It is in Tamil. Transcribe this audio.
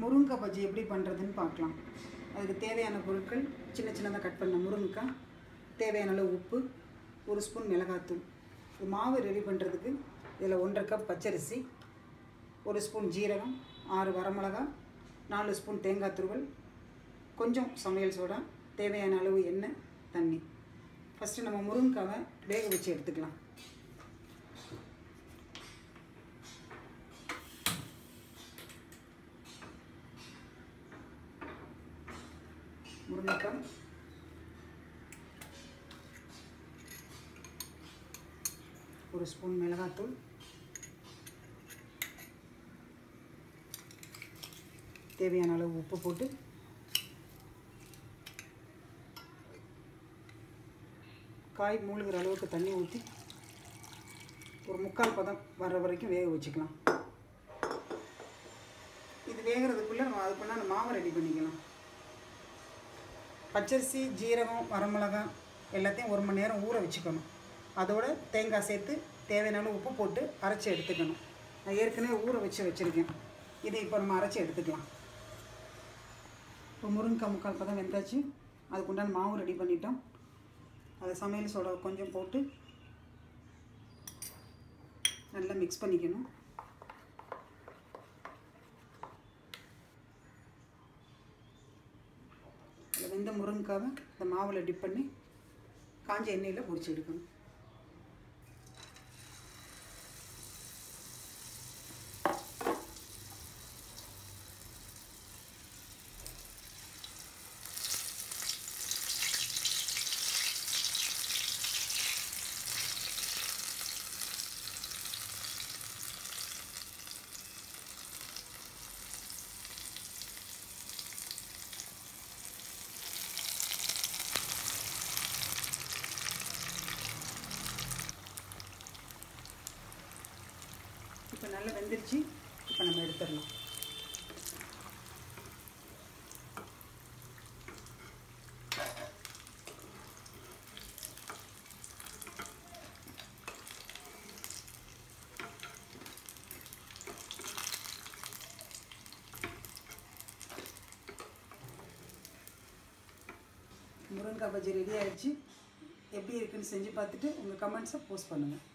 முருங்கை பஜ்ஜி எப்படி பண்ணுறதுன்னு பார்க்கலாம் அதுக்கு தேவையான பொருட்கள் சின்ன சின்னதாக கட் பண்ண முருங்கைக்காய் தேவையான அளவு உப்பு ஒரு ஸ்பூன் மிளகாத்தூள் இது மாவு ரெடி பண்ணுறதுக்கு இதில் ஒன்றரை கப் பச்சரிசி ஒரு ஸ்பூன் ஜீரகம் ஆறு வரமிளகா நாலு ஸ்பூன் தேங்காய் துருவல் கொஞ்சம் சமையல் சோடா தேவையான அளவு எண்ணெய் தண்ணி ஃபஸ்ட்டு நம்ம முருங்கைக்காவை வேக வச்சு எடுத்துக்கலாம் முருங்கைக்காய் ஒரு ஸ்பூன் மிளகாத்தூள் தேவையான அளவு உப்பு போட்டு காய் மூழ்கிற அளவுக்கு தண்ணி ஊற்றி ஒரு முக்கால் பதம் வர்ற வரைக்கும் வேக வச்சுக்கலாம் இது வேகிறதுக்குள்ளே நம்ம அதுக்குள்ள அந்த மாவை ரெடி பண்ணிக்கலாம் பச்சரிசி ஜீரகம் வரமிளகாய் எல்லாத்தையும் ஒரு மணி நேரம் ஊற வச்சுக்கணும் அதோட தேங்காய் சேர்த்து தேவையான அளவு உப்பு போட்டு அரைச்சி எடுத்துக்கணும் நான் ஏற்கனவே ஊற வச்சு வச்சுருக்கேன் இதை இப்போ நம்ம அரைச்சி எடுத்துக்கலாம் இப்போ முருங்கைக்காய் முக்கால் பதம் வெந்தாச்சு அதுக்குண்டான மாவு ரெடி பண்ணிட்டோம் அதை சமையல் சோடா கொஞ்சம் போட்டு நல்லா மிக்ஸ் பண்ணிக்கணும் அதில் வெந்த முருங்கைக்காவை இந்த மாவில் டிப் பண்ணி காஞ்ச எண்ணெயில் பொரிச்சு எடுக்கணும் இப்போ நல்லா வெந்துருச்சு இப்போ நம்ம எடுத்துடலாம் முருங்கைக்காய் பஜ்ஜி ரெடி ஆயிடுச்சு எப்படி இருக்குன்னு செஞ்சு பார்த்துட்டு உங்கள் கமெண்ட்ஸை போஸ்ட் பண்ணுங்கள்